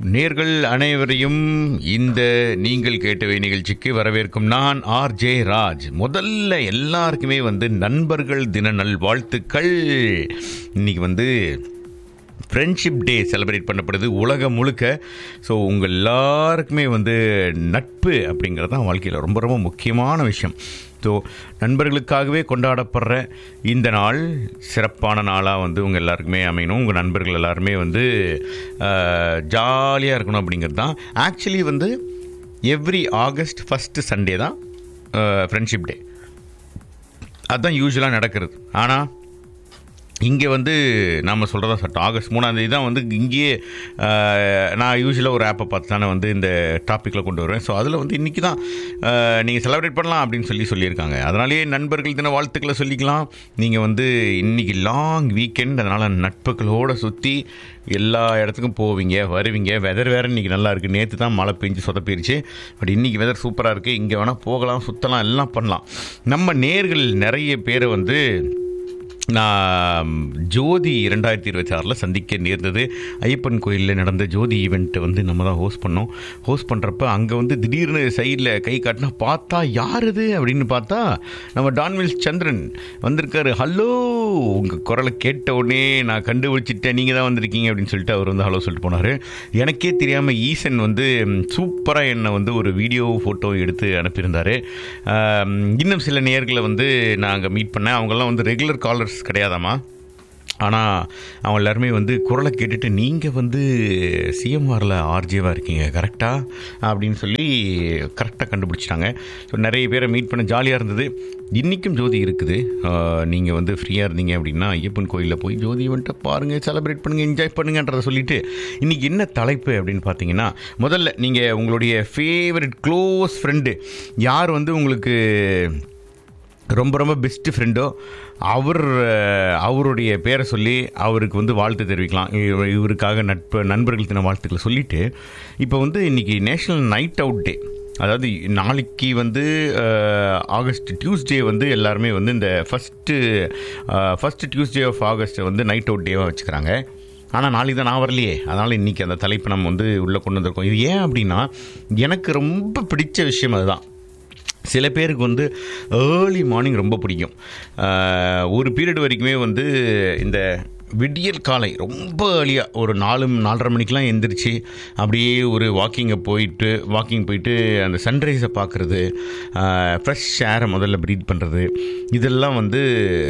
நேர்கள் அனைவரையும் இந்த நீங்கள் கேட்டவை நிகழ்ச்சிக்கு வரவேற்கும் நான் ஆர் ஜே ராஜ் முதல்ல எல்லாருக்குமே வந்து நண்பர்கள் தின நல்வாழ்த்துக்கள் இன்னைக்கு வந்து ஃப்ரெண்ட்ஷிப் டே செலிப்ரேட் பண்ணப்படுது உலகம் முழுக்க ஸோ உங்கள் எல்லாருக்குமே வந்து நட்பு அப்படிங்கிறது தான் வாழ்க்கையில் ரொம்ப ரொம்ப முக்கியமான விஷயம் ஸோ நண்பர்களுக்காகவே கொண்டாடப்படுற இந்த நாள் சிறப்பான நாளாக வந்து உங்கள் எல்லாருக்குமே அமையணும் உங்கள் நண்பர்கள் எல்லாருமே வந்து ஜாலியாக இருக்கணும் அப்படிங்கிறது தான் ஆக்சுவலி வந்து எவ்ரி ஆகஸ்ட் ஃபஸ்ட்டு சண்டே தான் ஃப்ரெண்ட்ஷிப் டே அதுதான் யூஸ்வலாக நடக்கிறது ஆனால் இங்கே வந்து நம்ம சொல்கிறதா சட்டம் ஆகஸ்ட் மூணாந்தேதி தான் வந்து இங்கேயே அஹ், நான் யூஸ்வலாக ஒரு ஆப்பை பார்த்து தானே வந்து இந்த டாப்பிக்கில் கொண்டு வருவேன் ஸோ அதில் வந்து இன்றைக்கி தான் நீங்கள் செலிப்ரேட் பண்ணலாம் அப்படின்னு சொல்லி சொல்லியிருக்காங்க அதனாலேயே நண்பர்கள் தின வாழ்த்துக்களை சொல்லிக்கலாம் நீங்கள் வந்து இன்றைக்கி லாங் வீக்கெண்ட் அதனால் நட்புகளோடு சுற்றி எல்லா இடத்துக்கும் போவீங்க வருவீங்க வெதர் வேறு இன்றைக்கி நல்லா இருக்குது நேற்று தான் மழை பெஞ்சு சொதப்பிருச்சு பட் இன்றைக்கி வெதர் சூப்பராக இருக்குது இங்கே வேணால் போகலாம் சுற்றலாம் எல்லாம் பண்ணலாம் நம்ம நேர்கள் நிறைய பேரை வந்து நான் ஜோதி இரண்டாயிரத்தி இருபத்தி ஆறில் சந்திக்க நேர்ந்தது ஐயப்பன் கோயிலில் நடந்த ஜோதி ஈவெண்ட்டை வந்து நம்ம தான் ஹோஸ்ட் பண்ணோம் ஹோஸ்ட் பண்ணுறப்ப அங்கே வந்து திடீர்னு சைடில் கை காட்டினா பார்த்தா யார் இது அப்படின்னு பார்த்தா நம்ம டான்வில்ஸ் சந்திரன் வந்திருக்காரு ஹலோ உங்கள் குரலை கேட்ட உடனே நான் கண்டுபிடிச்சிட்டேன் நீங்கள் தான் வந்திருக்கீங்க அப்படின்னு சொல்லிட்டு அவர் வந்து ஹலோ சொல்லிட்டு போனார் எனக்கே தெரியாமல் ஈசன் வந்து சூப்பராக என்னை வந்து ஒரு வீடியோ ஃபோட்டோ எடுத்து அனுப்பியிருந்தார் ஆம், இன்னும் சில நேர்களை வந்து நான் அங்கே மீட் பண்ணேன் அவங்கெல்லாம் வந்து ரெகுலர் காலர்ஸ் கிடையாதாம்மா ஆனால் அவங்க எல்லாருமே வந்து குரலை கேட்டுட்டு நீங்கள் வந்து சிஎம்ஆரில் ஆர்ஜேவாக இருக்கீங்க கரெக்டாக அப்படின்னு சொல்லி கரெக்டாக கண்டுபிடிச்சிட்டாங்க ஸோ நிறைய பேரை மீட் பண்ண ஜாலியாக இருந்தது இன்றைக்கும் ஜோதி இருக்குது நீங்கள் வந்து ஃப்ரீயாக இருந்தீங்க அப்படின்னா ஐயப்பன் கோயிலில் போய் ஜோதி வந்துட்டு பாருங்கள் செலிப்ரேட் பண்ணுங்கள் என்ஜாய் பண்ணுங்கன்றதை சொல்லிட்டு இன்றைக்கி என்ன தலைப்பு அப்படின்னு பார்த்தீங்கன்னா முதல்ல நீங்கள் உங்களுடைய ஃபேவரட் க்ளோஸ் ஃப்ரெண்டு யார் வந்து உங்களுக்கு ரொம்ப ரொம்ப பெஸ்ட் ஃப்ரெண்டோ அவர் அஹ், அவருடைய பேரை சொல்லி அவருக்கு வந்து வாழ்த்து தெரிவிக்கலாம் இவ- இவருக்காக நட்பு நண்பர்கள் தின வாழ்த்துக்களை சொல்லிட்டு இப்போ வந்து இன்னைக்கு நேஷ்னல் நைட் அவுட் டே அதாவது நாளைக்கு வந்து அஹ், ஆகஸ்ட் டியூஸ்டே வந்து எல்லாருமே வந்து இந்த ஃபஸ்ட்டு ஃபஸ்ட்டு டியூஸ்டே ஆஃப் ஆகஸ்ட்டை வந்து நைட் அவுட் டேவாக வச்சுக்கிறாங்க ஆனால் நாளைக்கு தான் நான் வரலையே அதனால் இன்றைக்கி அந்த தலைப்பு நம்ம வந்து உள்ளே கொண்டு வந்திருக்கோம் இது ஏன் அப்படின்னா எனக்கு ரொம்ப பிடிச்ச விஷயம் அதுதான் சில பேருக்கு வந்து ஏர்லி மார்னிங் ரொம்ப பிடிக்கும் ஆஹ், ஒரு பீரியட் வரைக்குமே வந்து இந்த விடியல் காலை ரொம்ப ஏர்லியாக ஒரு நாலு நாலரை மணிக்கெலாம் எந்திரிச்சு அப்படியே ஒரு வாக்கிங்கை போயிட்டு வாக்கிங் போயிட்டு அந்த சன்ரைஸை பார்க்குறது ஃப்ரெஷ் ஏரை முதல்ல ப்ரீத் பண்ணுறது இதெல்லாம் வந்து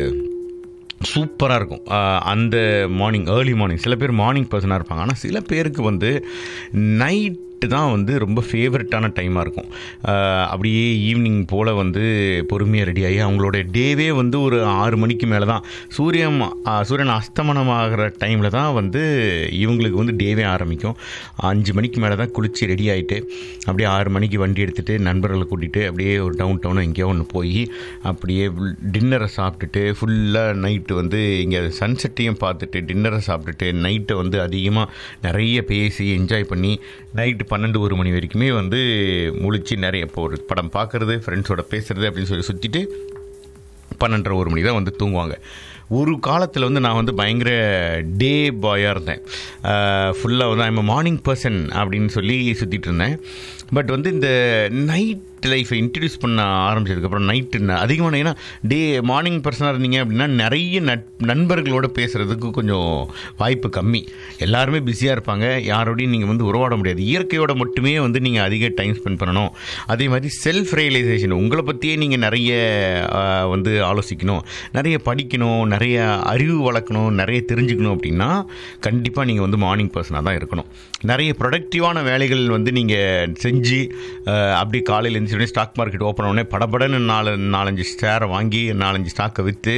சூப்பராக இருக்கும் ஆஹ் அந்த மார்னிங் ஏர்லி மார்னிங் சில பேர் மார்னிங் பர்சனாக இருப்பாங்க ஆனால் சில பேருக்கு வந்து நைட் தான் வந்து ரொம்ப ஃபேவரட்டான டைமாக இருக்கும் ஆஹ் அப்படியே ஈவினிங் போல் வந்து பொறுமையாக ரெடி ஆகி அவங்களோட டேவே வந்து ஒரு ஆறு மணிக்கு மேலே தான் சூரியன் ஆஹ் சூரியன் அஸ்தமனம் ஆகிற டைமில் தான் வந்து இவங்களுக்கு வந்து டேவே ஆரம்பிக்கும் அஞ்சு மணிக்கு மேலே தான் குளித்து ரெடி ஆகிட்டு அப்படியே ஆறு மணிக்கு வண்டி எடுத்துகிட்டு நண்பர்களை கூட்டிகிட்டு அப்படியே ஒரு டவுன் டவுன் எங்கேயோ ஒன்று போய் அப்படியே டின்னரை சாப்பிட்டுட்டு ஃபுல்லாக நைட்டு வந்து இங்கே சன்செட்டையும் பார்த்துட்டு டின்னரை சாப்பிட்டுட்டு நைட்டை வந்து அதிகமாக நிறைய பேசி என்ஜாய் பண்ணி நைட்டு பன்னெண்டு ஒரு மணி வரைக்குமே வந்து முழிச்சு நிறைய இப்போ ஒரு படம் பார்க்குறது ஃப்ரெண்ட்ஸோட பேசுறது அப்படின்னு சொல்லி சுற்றிட்டு பன்னெண்டரை ஒரு மணி தான் வந்து தூங்குவாங்க ஒரு காலத்தில் வந்து நான் வந்து பயங்கர டே பாயாக இருந்தேன் ஃபுல்லாக வந்து ஐம் மார்னிங் பர்சன் அப்படின்னு சொல்லி சுற்றிட்டு இருந்தேன் பட் வந்து இந்த நைட் லைஃப்பை இன்ட்ரடியூஸ் பண்ண ஆரம்பிச்சதுக்கப்புறம் நைட்டு அதிகமான ஏன்னா டே மார்னிங் பர்சனாக இருந்தீங்க அப்படின்னா நிறைய நட் நண்பர்களோட பேசுகிறதுக்கு கொஞ்சம் வாய்ப்பு கம்மி எல்லாருமே பிஸியாக இருப்பாங்க யாரோடையும் நீங்கள் வந்து உறவாட முடியாது இயற்கையோட மட்டுமே வந்து நீங்கள் அதிக டைம் ஸ்பெண்ட் பண்ணணும் அதே மாதிரி செல்ஃப் ரியலைசேஷன் உங்களை பற்றியே நீங்கள் நிறைய ஆஹ், வந்து ஆலோசிக்கணும் நிறைய படிக்கணும் நிறைய அறிவு வளர்க்கணும் நிறைய தெரிஞ்சுக்கணும் அப்படின்னா கண்டிப்பாக நீங்கள் வந்து மார்னிங் பர்சனாக தான் இருக்கணும் நிறைய ப்ரொடக்டிவான வேலைகள் வந்து நீங்கள் செஞ்சு ஆஹ், அப்படியே காலையில் எழுந்திரிச்சு ஸ்டாக் மார்க்கெட் ஓப்பன் உடனே படபடன்னு நாலு நாலஞ்சு ஷேரை வாங்கி நாலஞ்சு ஸ்டாக்கை விற்று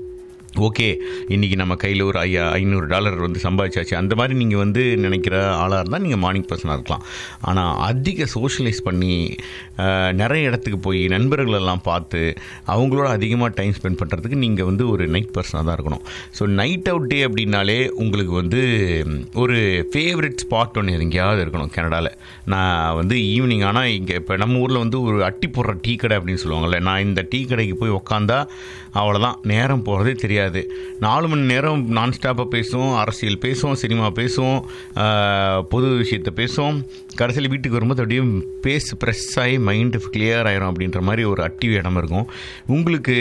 ஓகே இன்றைக்கி நம்ம கையில் ஒரு ஐயா ஐநூறு டாலர் வந்து சம்பாதிச்சாச்சு அந்த மாதிரி நீங்கள் வந்து நினைக்கிற ஆளாக இருந்தால் நீங்கள் மார்னிங் பர்சனாக இருக்கலாம் ஆனால் அதிக சோஷியலைஸ் பண்ணி அஹ், நிறைய இடத்துக்கு போய் நண்பர்களெல்லாம் பார்த்து அவங்களோட அதிகமாக டைம் ஸ்பெண்ட் பண்ணுறதுக்கு நீங்கள் வந்து ஒரு நைட் பர்சனாக தான் இருக்கணும் ஸோ நைட் அவுட் டே அப்படின்னாலே உங்களுக்கு வந்து ஒரு ஃபேவரட் ஸ்பாட் ஒன்று எங்கேயாவது இருக்கணும் கனடாவில் நான் வந்து ஈவினிங் ஆனால் இங்கே இப்போ நம்ம ஊரில் வந்து ஒரு அட்டி போடுற டீ கடை அப்படின்னு சொல்லுவாங்கல்ல நான் இந்த டீ கடைக்கு போய் உக்காந்தா அவ்வளோதான் நேரம் போகிறதே தெரியாது தெரியாது நாலு மணி நேரம் நான் ஸ்டாப்பாக பேசுவோம் அரசியல் பேசுவோம் சினிமா பேசுவோம் ஆஹ், பொது விஷயத்தை பேசுவோம் கடைசியில் வீட்டுக்கு வரும்போது அப்படியே பேஸ் ப்ரெஸ் ஆகி மைண்டு கிளியர் ஆயிரும் அப்படின்ற மாதிரி ஒரு ஆக்டிவ் இடம் இருக்கும் உங்களுக்கு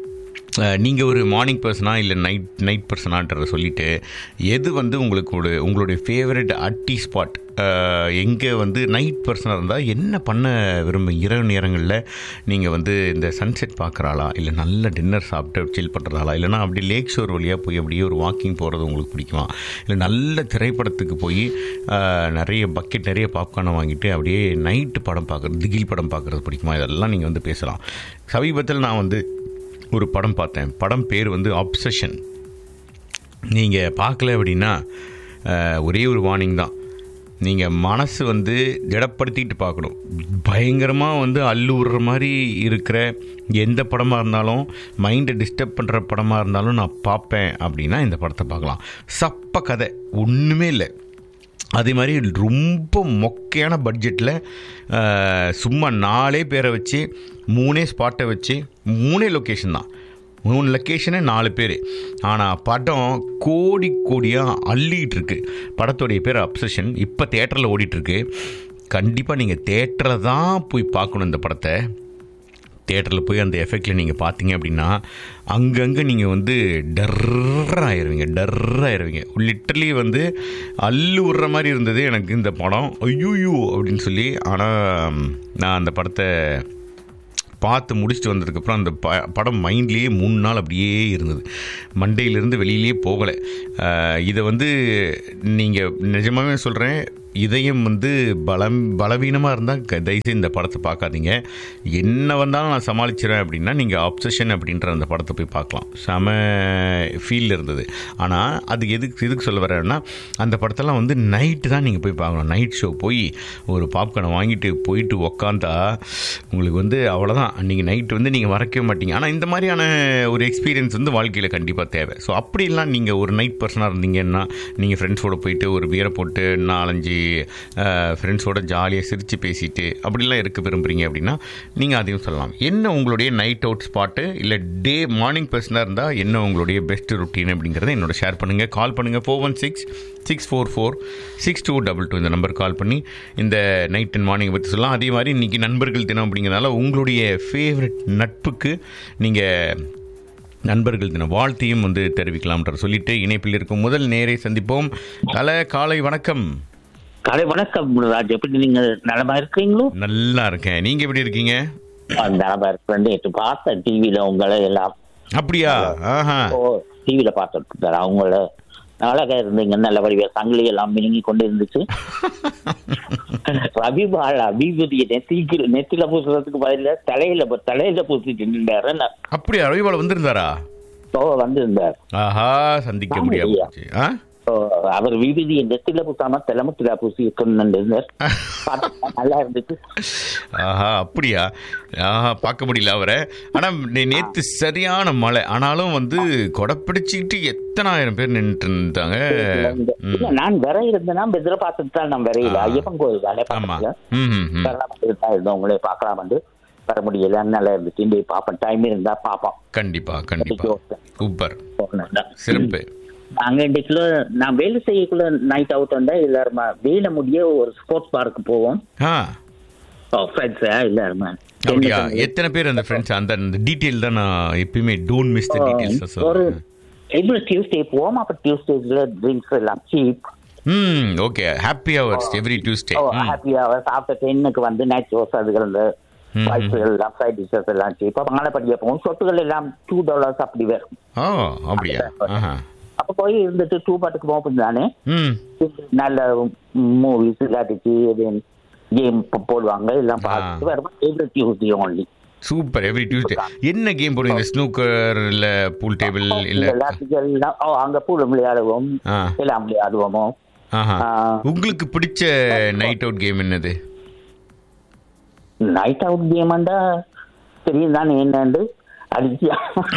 நீங்கள் ஒரு மார்னிங் பர்சனா இல்லை நைட் நைட் பர்சனான்றத சொல்லிவிட்டு எது வந்து உங்களுக்கு ஒரு உங்களுடைய ஃபேவரட் அட்டி ஸ்பாட் எங்கே வந்து நைட் பர்சனாக இருந்தால் என்ன பண்ண விரும்ப இரவு நேரங்களில் நீங்கள் வந்து இந்த சன்செட் பார்க்குறாளா இல்லை நல்ல டின்னர் சாப்பிட்டு சில் பண்ணுறதாளா இல்லைனா அப்படி லேக் ஷோர் வழியாக போய் அப்படியே ஒரு வாக்கிங் போகிறது உங்களுக்கு பிடிக்குமா இல்லை நல்ல திரைப்படத்துக்கு போய் அஹ், நிறைய பக்கெட் நிறைய பாப்கார்னை வாங்கிட்டு அப்படியே நைட்டு படம் பார்க்குறது திகில் படம் பார்க்குறது பிடிக்குமா இதெல்லாம் நீங்கள் வந்து பேசலாம் சமீபத்தில் நான் வந்து ஒரு படம் பார்த்தேன் படம் பேர் வந்து அப்சஷன் நீங்கள் பார்க்கல அப்படின்னா அஹ், ஒரே ஒரு வார்னிங் தான் நீங்கள் மனசு வந்து திடப்படுத்திட்டு பார்க்கணும் பயங்கரமாக வந்து அள்ளுவுற மாதிரி இருக்கிற எந்த படமாக இருந்தாலும் மைண்டை டிஸ்டர்ப் பண்ணுற படமாக இருந்தாலும் நான் பார்ப்பேன் அப்படின்னா இந்த படத்தை பார்க்கலாம் சப்ப கதை ஒன்றுமே இல்லை அதே மாதிரி ரொம்ப மொக்கையான பட்ஜெட்டில் சும்மா நாலே பேரை வச்சு மூணே ஸ்பாட்டை வச்சு மூணே லொக்கேஷன் தான் மூணு லொக்கேஷனு நாலு பேர் ஆனால் படம் கோடி கோடியாக அள்ளிக்கிட்டு இருக்கு படத்துடைய பேர் அப்சஷன் இப்போ தேட்டரில் ஓடிட்டுருக்கு கண்டிப்பாக நீங்கள் தேட்டரில் தான் போய் பார்க்கணும் இந்த படத்தை தேட்டரில் போய் அந்த எஃபெக்டில் நீங்கள் பார்த்தீங்க அப்படின்னா அங்கங்கே நீங்கள் வந்து டர்ராயிருவீங்க டர்ராயிருவீங்க லிட்டரலி வந்து அள்ளு விடுற மாதிரி இருந்தது எனக்கு இந்த படம் ஐயூயூ அப்படின்னு சொல்லி ஆனால் நான் அந்த படத்தை பார்த்து முடிச்சுட்டு வந்ததுக்கப்புறம் அந்த ப படம் மைண்ட்லேயே மூணு நாள் அப்படியே இருந்தது மண்டையிலேருந்து வெளியிலேயே போகலை அஹ் இதை வந்து நீங்கள் நிஜமாகவே சொல்கிறேன் இதயம் வந்து பலம் பலவீனமாக இருந்தால் தயவுசெய்து இந்த படத்தை பார்க்காதீங்க என்ன வந்தாலும் நான் சமாளிச்சிடுவேன் அப்படின்னா நீங்கள் அப்சஷன் அப்படின்ற அந்த படத்தை போய் பார்க்கலாம் செம ஃபீல் இருந்தது ஆனால் அது எதுக்கு எதுக்கு சொல்ல வரேன்னா அந்த படத்தெல்லாம் வந்து நைட்டு தான் நீங்கள் போய் பார்க்கணும் நைட் ஷோ போய் ஒரு பாப்கார்னை வாங்கிட்டு போயிட்டு உக்காந்தா உங்களுக்கு வந்து அவ்வளோதான் அன்றைக்கி நைட் வந்து நீங்கள் மறக்கவே மாட்டீங்க ஆனால் இந்த மாதிரியான ஒரு எக்ஸ்பீரியன்ஸ் வந்து வாழ்க்கையில் கண்டிப்பாக தேவை ஸோ அப்படிலாம் நீங்கள் ஒரு நைட் பர்சனாக இருந்தீங்கன்னா நீங்கள் ஃப்ரெண்ட்ஸோட போயிட்டு ஒரு பியரை போட்டு நாலஞ்சு ஃப்ரெண்ட்ஸோட ஜாலியாக சிரித்து பேசிட்டு அப்படிலாம் இருக்க விரும்புகிறீங்க அப்படின்னா நீங்கள் அதையும் சொல்லலாம் என்ன உங்களுடைய நைட் அவுட் ஸ்பாட்டு இல்லை டே மார்னிங் பர்சனாக இருந்தால் என்ன உங்களுடைய பெஸ்ட் ருட்டீன் அப்படிங்கிறத என்னோட ஷேர் பண்ணுங்கள் கால் பண்ணுங்கள் four one six six four four six two double two இந்த நம்பர் கால் பண்ணி இந்த நைட் அண்ட் மார்னிங் பற்றி சொல்லலாம் அதே மாதிரி இன்றைக்கி நண்பர்கள் தினம் அப்படிங்கிறனால உங்களுடைய ஃபேவரட் நட்புக்கு நீங்கள் நண்பர்கள் தின வாழ்த்தையும் வந்து தெரிவிக்கலாம்ன்ற சொல்லிட்டு இணைப்பில் இருக்கும் முதல் நேரை சந்திப்போம் கல காலை வணக்கம் காலை வணக்கம் ராஜ் எப்படி நீங்க நலமா இருக்கீங்களோ நல்லா இருக்கேன் நீங்க எப்படி இருக்கீங்க ஆ, நலமா இருக்கிறேன் நேற்று பார்த்தேன் டிவியில உங்களை எல்லாம் அப்படியா ஆஹா ஓ டிவியில பார்த்துட்டு இருந்தாரு அவங்கள அழகா இருந்தீங்க நல்ல வடிவ சங்கிலி எல்லாம் மினுங்கி கொண்டு இருந்துச்சு ரவிபால் அபிபதியை நெத்திக்கு நெத்தில பூசுறதுக்கு பதில தலையில பூ- தலையில பூசிட்டு நின்றாரு நான் அப்படியா ரவிபால் வந்திருந்தாரா ஓ வந்திருந்தார் ஆஹா சந்திக்க முடியாம போச்சு ஆ ஓ, அவர் விபதியை நெத்தில பூசாம தலைமுத்தில பூசி கொண்டு இருந்தார் பார்த்தா நல்லா இருந்துச்சு ஆஹா அப்படியா ஆஹா பார்க்க முடியல அவரை ஆனா நே- நேத்து சரியான மழை ஆனாலும் வந்து கொடை பிடிச்சிக்கிட்டு எத்தனாயிரம் பேர் நின்றுட்டு இருந்தாங்க ம். இல்ல, நான் வர இருந்தேன்னா எதிர பார்த்துட்டு தான் நான் வரையில ஆ. ஐயப்பன் கோயில் வேலை ஆமா பார்த்துட்டு ம் ம், ம் வரலாம் பார்த்துட்டு தான் இருந்தோம் உங்களே பார்க்கலாம் வந்து வர முடியல நல்லா இருந்துச்சு இந்த பார்ப்போம் டைம் இருந்தா பார்ப்போம் கண்டிப்பா கண்டிப்பா சூப்பர் போகணும் சிறப்பு நாங்க இன்னைக்குள்ள நான் வேலை செய்யக்குள்ள நைட் அவுட் வந்தா எல்லாருமா வேலை முடிய ஒரு ஸ்போர்ட்ஸ் பார்க்கு போவோம் ஆ ஃப்ரெண்ட்ஸா எல்லாருமா அப்படியா எத்தனை பேர் அந்த ஃப்ரெண்ட்ஸ் அந்த அந்த டீட்டெயில் தான் நான் எப்பயுமே டோன்ட் மிஸ் த டீட்டெயில்ஸ் ஒரு எவ்ரி டியூஸ்டே போவோம் அப்ப டியூஸ்டேஸ்ல ட்ரிங்க்ஸ் எல்லாம் சீப் ம் okay happy hours every Tuesday ஓ ஹாப்பியா சாப்பிட்ட டென்னுக்கு வந்து நைட் ரோஸ் அதுகள் இந்த ம், வாய்ப்புகள் எல்லாம் ஃப்ரைட் டிஷஸ் எல்லாம் சீப் அப்ப மாலைப்படியா போவோம் சொட்டுகள் எல்லாம் டூ டாலர்ஸ் அப்படி வரும் ஓ அப்படியா ஆஹா அப்ப போய் இருந்துட்டு டூ பாட்டுக்கு போவோம் தானே ம் நல்ல மூவிஸ் இல்லாட்டிச்சு கேம் போடுவாங்க எல்லாம் ஆ. பார்த்துட்டு வரும்போது every Tuesday only super every Tuesday என்ன கேம் போடுவீங்க ஸ்னூக்கர் இல்ல பூல் டேபிள் இல்ல எல்லாத்துக்கும் எல்லாம் ஓ அங்க பூல விளையாடுவோம் ஆ எல்லாம் விளையாடுவோமோ ஆஹா ஆ. உங்களுக்கு பிடிச்ச நைட் அவுட் கேம் என்னது நைட் அவுட் கேம்ண்டா தெரியும் தானே என்னண்டு அடிச்சு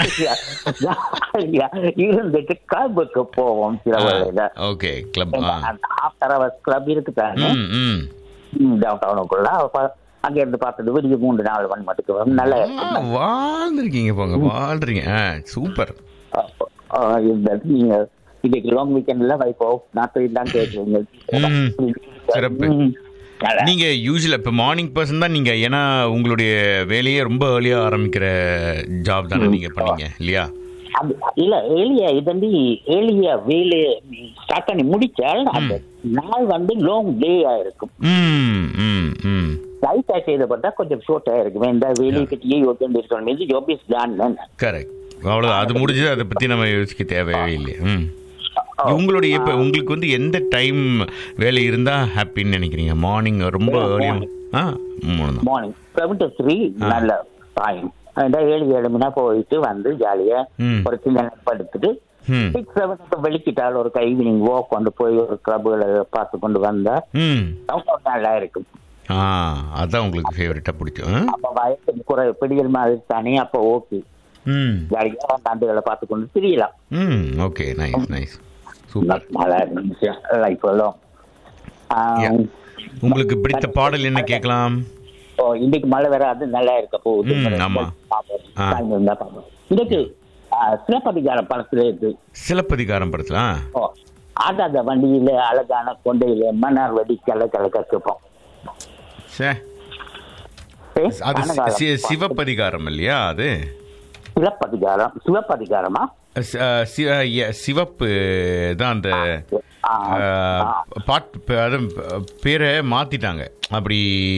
இருந்துட்டு கிளப்புக்கு போவோம் சில வேளையில ஓகே கிளப் அந்த ஆஃப்டர் ஹவர்ஸ் கிளப் இருக்கு தானே ம் ம் டவுன் டவுனுக்குள்ள அப்ப அங்க இருந்து பார்த்துட்டு விடிய மூன்று நாலு மணி மட்டுக்கு வரும் நல்ல ஆ, வாழ்ந்திருக்கீங்க போங்க வாழ்றீங்க ஆ சூப்பர் இந்த நீங்க இன்னைக்கு லாங் வீக்கெண்ட்ல வைஃப் ஆஃப் நாட்டு தான் கேட்குறீங்க ம், சிறப்பு. ம். நல்லா. நீங்க யூஸ்வலா இப்போ மார்னிங் பர்சன் தான் நீங்க ஏன்னா உங்களுடைய வேலையே ரொம்ப ஏர்லியா ஆரம்பிக்கிற ஜாப் தானே நீங்க பண்ணீங்க இல்லையா அது இல்ல ஏலியா இதண்டி ஏலியா வேலையை ஸ்டார்ட் பண்ணி முடிச்சால் அந்த நாள் வந்து லாங் டே இருக்கும் ம் ம் ம் லைட்டா செய்தப்பட்டா கொஞ்சம் ஷோர்ட்டா இருக்கும் இந்த வேலையை பற்றியே யோசிச்சு இருக்கணும் மீது ஜாப் இஸ் டான் கரெக்ட் அவ்வளோ அது முடிஞ்சது அதை பற்றி நம்ம யோசிக்க தேவையே இல்லை ம் உங்களுடைய இப்போ உங்களுக்கு வந்து எந்த டைம் வேலை இருந்தால் ஹாப்பின்னு நினைக்கிறீங்க மார்னிங் ரொம்ப early- morning. ஆ மூணு தான் மார்னிங் செவன் டு த்ரீ நல்ல டைம் ஏழு ஏழு மணி போயிட்டு வந்து ஜாலியா ம். ஒரு சின்ன படுத்துட்டு ம் சிக்ஸ் செவன் வெளிக்கிட்டால் ஒரு ஈவினிங் வாக் கொண்டு போய் ஒரு கிளப்புகளை பார்த்து கொண்டு வந்தா ம் ரொம்ப நல்லா இருக்கும் ஆ அதான் உங்களுக்கு ஃபேவரட்டாக பிடிக்கும் ஆ? அப்ப வயசு குறை பிடிகள் மாதிரி தானே அப்ப ஓகே ம் ஜாலியா தாண்டுகளை பார்த்து கொண்டு திரியலாம் ம் ஓகே நைஸ் நைஸ் சூப்பர் நல்லா இருந்துச்சு லைஃப் எல்லாம் Yeah. உங்களுக்கு பிடித்த பாடல் என்ன கேட்கலாம் ஓ இன்னைக்கு மழை வேற அது நல்லா இருக்க போகுது ம், ஆமா. பாப்போம். ஆ. time இருந்தா பாப்போம். இன்னைக்கு ஆ, சிலப்பதிகார படத்துல இருக்கு சிலப்பதிகாரம் படத்துல ஆ? ஓ அது அந்த வண்டியில அழகான கொண்டையில மன்னார் வெடி கல கலக்க கேட்போம் சே ஏ, அது சி- கனகாலம் சி- சிவப்பதிகாரம் இல்லையா அது சிலப்பதிகாரம் சிவப்பதிகாரமா சி- அஹ் சி- அஹ் ய- சிவப்பு தான் அந்த ஆ, அஹ், ஆ. பாட் ப- அது பேரை மாத்திட்டாங்க அப்படி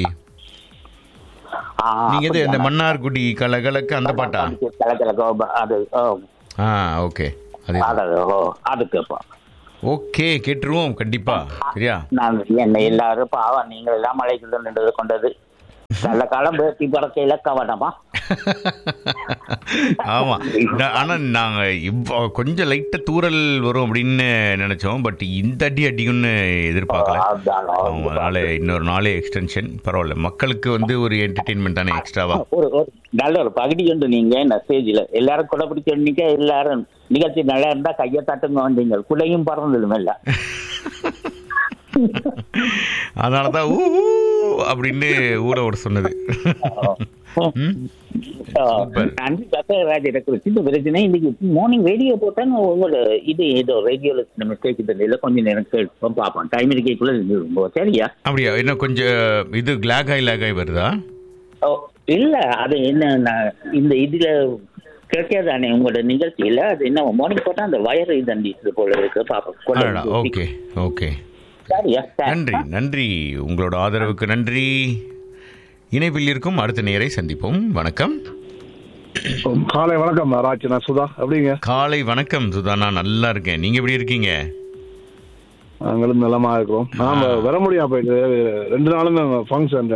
ஆ, நீங்க எது இந்த அப்படியா? மன்னார்குடி கலகலக்கு அந்த பாட்டா கல கலக்க ஓ, அது ஓ, ஆ ஓகே அது அது ஓ, அது கேட்போம் ஓகே கேட்டுருவோம் கண்டிப்பா சரியா நான் என்ன எல்லாரும் பாவம் நீங்கள் எல்லாம் மலைக்குள்ள நின்றது கொண்டது நல்ல காலம் பேசி பறக்கையில கவனமா ஆமா நான்- ஆனா நாங்க இவ்வ கொஞ்சம் லைட்டா தூறல் வரும் அப்படின்னு நினைச்சோம் பட் இந்த அடி அடிக்கும்னு எதிர்பார்க்கல அதான், ஆமா, அதனால இன்னொரு நாளே எக்ஸ்டென்ஷன் பரவாயில்ல மக்களுக்கு வந்து ஒரு என்டர்டெயின்மெண்ட் தானே எக்ஸ்ட்ராவா ஒரு ஒரு நல்ல ஒரு பகுதி உண்டு நீங்க என்ன ஸ்டேஜ்ல எல்லாரும் குடை பிடிச்ச நிக்க எல்லாரும் நிகழ்ச்சி நல்லா இருந்தா கையை தட்டுங்க வந்தீங்க குலையும் பறந்துடும் இல்ல அதனாலதான் ஊ ஊ அப்படின்னு ஊட விட சொன்னது ம்? Super. நன்றி சக்கரராஜ் எனக்கு சின்ன பிரச்சனை இன்னைக்கு மார்னிங் ரேடியோ போட்டாங்க உங்களோட இது ஏதோ ரேடியோல சின்ன மிஸ்டேக் தெரியல கொஞ்சம் நேரம் கேட்போம் பார்ப்போம் டைம் இருக்கைக்குள்ள இருந்துருங்க சரியா அப்படியா இன்னும் கொஞ்சம் இது லேகாய் லேகாய் வருதா ஓ இல்ல அது என்ன நான் இந்த இதுல கிடைக்காதானே உங்களோட நிகழ்ச்சியில அது என்ன மார்னிங் போட்டா அந்த வயர் இதண்டி இது போல இருக்கு பாப்போம் அடடா ஓகே ஓகே சரியா நன்றி நன்றி உங்களோட ஆதரவுக்கு நன்றி இணைப்பில் இருக்கும் அடுத்த நேரை சந்திப்போம் வணக்கம் காலை வணக்கம் ராஜ் நான் சுதா எப்படிங்க காலை வணக்கம் சுதானா நல்லா இருக்கேன் நீங்க எப்படி இருக்கீங்க நாங்களும் நலமா இருக்கிறோம் நாம வர முடியாம போயிட்டு ரெண்டு நாளும் ஃபங்க்ஷன்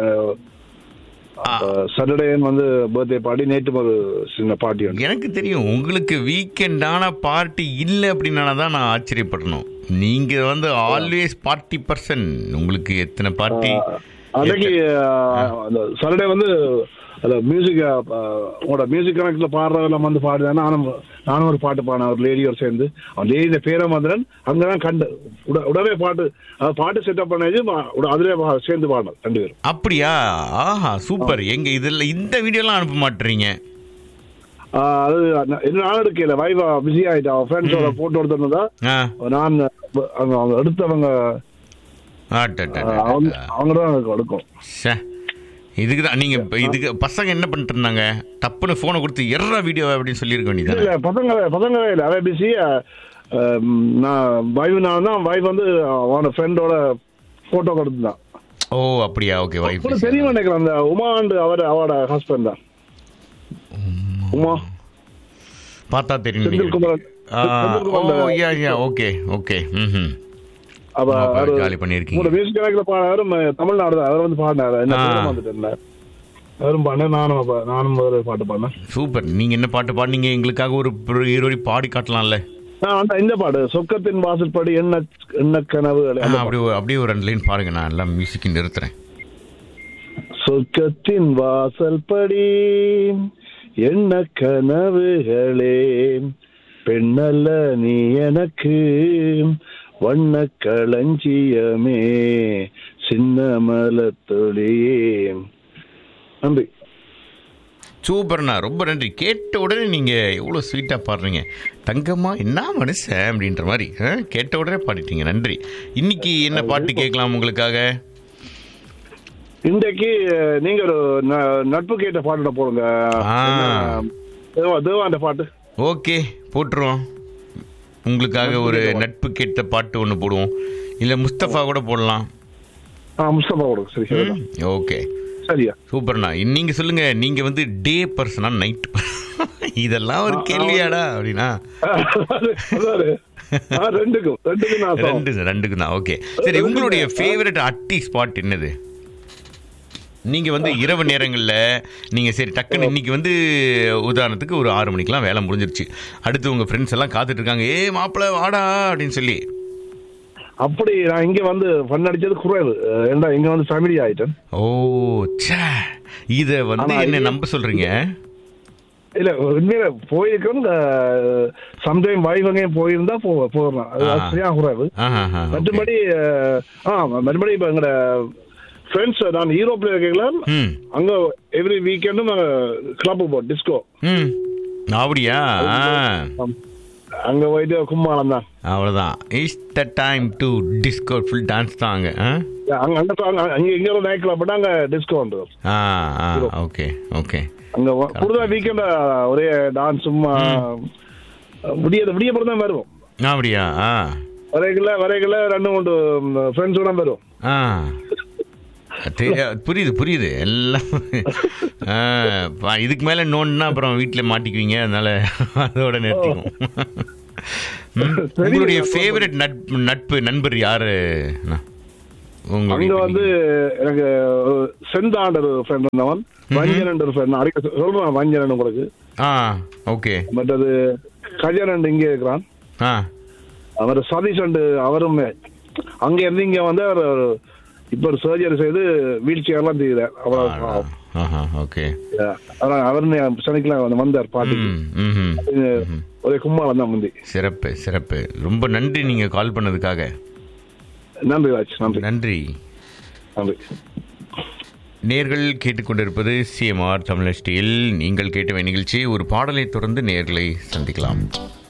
சாட்டர்டே வந்து பர்த்டே பார்ட்டி நேற்று ஒரு சின்ன பார்ட்டி உண்டு எனக்கு தெரியும் உங்களுக்கு வீக்கெண்டான பார்ட்டி இல்லை அப்படின்னா தான் நான் ஆச்சரியப்படணும் நீங்க வந்து ஆல்வேஸ் பார்ட்டி பர்சன் உங்களுக்கு எத்தனை பார்ட்டி அன்னைக்கு அஹ், அந்த சாட்டர்டே வந்து அந்த மியூசிக் உங்களோட மியூசிக் கனெக்ட்ல பாடுறதெல்லாம் வந்து பாடுறேன் நானும் நானும் ஒரு பாட்டு பாடினேன் ஒரு லேடியோட சேர்ந்து அவன் லேடி பேரமந்திரன் அங்கதான் கண்டு உட- உடனே பாட்டு அஹ், பாட்டு செட்டப் பண்ணது அதுலயே பா- சேர்ந்து பாடினோம் ரெண்டு பேரும் அப்படியா ஆஹா சூப்பர் எங்க இதுல இந்த வீடியோலாம் அனுப்ப மாட்டீங்க ஆஹ் அது நா- என்ன நாள் எடுக்கல வைவா பிஸி ஆயிட்டா அவன் ஃப்ரெண்ட்ஸோட போட்டோ எடுத்திருந்தா ஆ நான் அங்க அவங்க எடுத்தவங்க ஆட்டா அவங்க அவங்க தான் எனக்கு எடுக்கும் ச்சே. இதுக்கு தான் நீங்க இப்ப இதுக்கு பசங்க என்ன பண்ணிட்டு இருந்தாங்க டப்புன்னு போனை கொடுத்து எர்ரா வீடியோ அப்படின்னு சொல்லியிருக்க இல்ல வேண்டியதானே இல்ல பசங்க பசங்க இல்ல அவன் பிஸி நான் வைவ் நான் தான் வைவ் வந்து அவனோட ஃப்ரெண்டோட போட்டோ கொடுத்துதான் ஓ அப்படியா ஓகே வைஃப் கூட தெரியும் நினைக்கிறேன் அந்த உமா அண்ட் அவர் அவரோட ஹஸ்பண்ட் தான் உமா பார்த்தா தெரியும் செந்தில் குமரன் ஆ, செந்தில் ஓ Kumaran yeah yeah okay okay ம் அவ அப்ப அவரு ஜாலி பண்ணியிருக்கீங்க. உங்களோட மியூசிக் கணக்குல பாடாரு தமிழ்நாடு தான் அவர் வந்து பாடினாரு என்ன ஆ. பேரும் வந்துட்டு இருந்தேன் அவரும் பாடினேன் நானும் அப்ப- நானும் ஒரு பாட்டு பாடினேன் சூப்பர் நீங்க என்ன பாட்டு பாடுனீங்க எங்களுக்காக ஒரு ஒரு இருவரி பாடி காட்டலாம்ல நான் அந்த இந்த பாடு சொக்கத்தின் வாசற்படி என்ன என்ன கனவு ஆ, அப்படியே ஒரு- அப்படியே ஒரு ரெண்டு லைன் பாருங்க நான் எல்லாம் மியூசிக் நிறுத்துறேன் சொர்க்கத்தின் வாசல் படி என்ன கனவுகளே பெண்ணல்ல நீ எனக்கு வண்ண களஞ்சியமே சின்ன மலத்தொழியே நன்றி சூப்பர்ண்ணா ரொம்ப நன்றி கேட்ட உடனே நீங்கள் எவ்வளோ ஸ்வீட்டாக பாடுறீங்க தங்கம்மா என்ன மனுஷன் அப்படின்ற மாதிரி ஆ? கேட்ட உடனே பாடிட்டீங்க நன்றி இன்னைக்கு என்ன பாட்டு கேட்கலாம் உங்களுக்காக இன்றைக்கு அஹ், நீங்க ஒரு ந- நட்பு கேட்ட பாட்டுட போடுங்க ஆ. தேவா தேவாண்ட பாட்டு ஓகே போட்டுருவோம் உங்களுக்காக ஒரு நட்பு கேட்ட பாட்டு ஒன்று போடுவோம் இல்லை முஸ்தபா கூட போடலாம் ஆ முஸ்தபா கொடுங்க சரி சரி ஓகே சரியா சூப்பர்ண்ணா நீங்க சொல்லுங்க நீங்க வந்து டே பர்சனா நைட் இதெல்லாம் ஒரு கேள்வியாடா அப்படின்னா அதாவது, அதாவது, ஆ, ரெண்டுக்கும் ரெண்டுக்கும் நான் சமம். ரெண்டு ரெண்டுக்கு தான் ஓகே சரி உங்களுடைய ஃபேவரட் அட்டி ஸ்பாட் என்னது நீங்க வந்து இரவு நேரங்கள்ல நீங்க சரி டக்குன்னு இன்னைக்கு வந்து உதாரணத்துக்கு ஒரு ஆறு மணிக்கெல்லாம் வேலை முடிஞ்சிருச்சு அடுத்து உங்க ஃப்ரெண்ட்ஸ் எல்லாம் காத்துட்டு இருக்காங்க ஏ மாப்பிள்ள வாடா அப்படின்னு சொல்லி அப்படி நான் இங்க வந்து ஃபன் அடிச்சது குறைவு அஹ், ஏன்டா இங்க வந்து ஃபேமிலி ஆயிட்டேன் ஓ ச்சே இத வந்து ஆனா என்ன இது- நம்ப சொல்றீங்க இல்ல உண்மையில போயிருக்கோம் சம்டைம் வைஃபங்கையும் போயிருந்தா போ போடுறேன் அது ஆ. சரியா குறைவு ஆஹா, ஆஹா, okay. மற்றபடி அஹ், ஆ மற்றபடி இப்ப எங்கட ஃப்ரெண்ட்ஸ் நான் யூரோப்ல இருக்கீங்களா ம் அங்க எவ்ரி வீக்கெண்டும் கிளப் போ டிஸ்கோ ம் அப்படியா ஆ அங்க போயிட்டு கும்மாளம் தான் அவ்வளோதான் is the time to disco full dance தான் அங்கே ஆ அங்க அங்க அங்க- அங்க இங்க ஒரு நைட் கிளப் அங்க டிஸ்கோ உண்டு ஆ ஆ ஓகே ஓகே அங்க வ- கூடுதலா வீக்கெண்ட் ஒரே டான்ஸ் சும்மா விடிய விடிய பிறகு தான் வருவோம் அப்படியா ஆ வரைக்குள்ள வரைக்குள்ள ரெண்டு மூணு ஃப்ரெண்ட்ஸோட வரும் ஆ தெரிய- புரியுது புரியுது எல்லாம் ஆ, பா- இதுக்கு மேலே நோண்டுனா அப்புறம் வீட்டில் மாட்டிக்குவீங்க அதனால அதோட நிறுத்திக்கும் ம், உங்களுடைய ஃபேவரட் நட்பு நட்பு நண்பர் யாரு அண்ணா? உங்களுடைய அங்க வந்து எனக்கு ஒரு செந்தாண்டர் ஒரு ஃப்ரெண்ட் இருந்தவன் வஞ்சனன் ஒரு ஃப்ரெண்ட் அடிக்க சொ- சொல்றேன் வஞ்சனன் உங்களுக்கு ஆ ஓகே மற்றது கஜனன் இங்கே இருக்கிறான் ஆ அவர் சதீஷ் அண்டு அவரும் அங்க இருந்து இங்க வந்து அவர் ஒரு- இப்ப ஒரு சர்ஜரி செய்து வீல் சேர்லாம் செய்கிறார் அவர் ஆஹா ஓகே அதான் அவர் சனிக்கிழமை வந்து வந்தார் பாட்டுக்கு ம் ம் ஒரே கும்மாளம் தான் முந்தி சிறப்பு சிறப்பு ரொம்ப நன்றி நீங்கள் கால் பண்ணதுக்காக நன்றி ராஜ் நன்றி நன்றி நன்றி நேர்கள் கேட்டுக்கொண்டிருப்பது சிஎம்ஆர் தமிழ் ஸ்டீல் நீங்கள் கேட்டவை நிகழ்ச்சி ஒரு பாடலை தொடர்ந்து நேர்களை சந்திக்கலாம்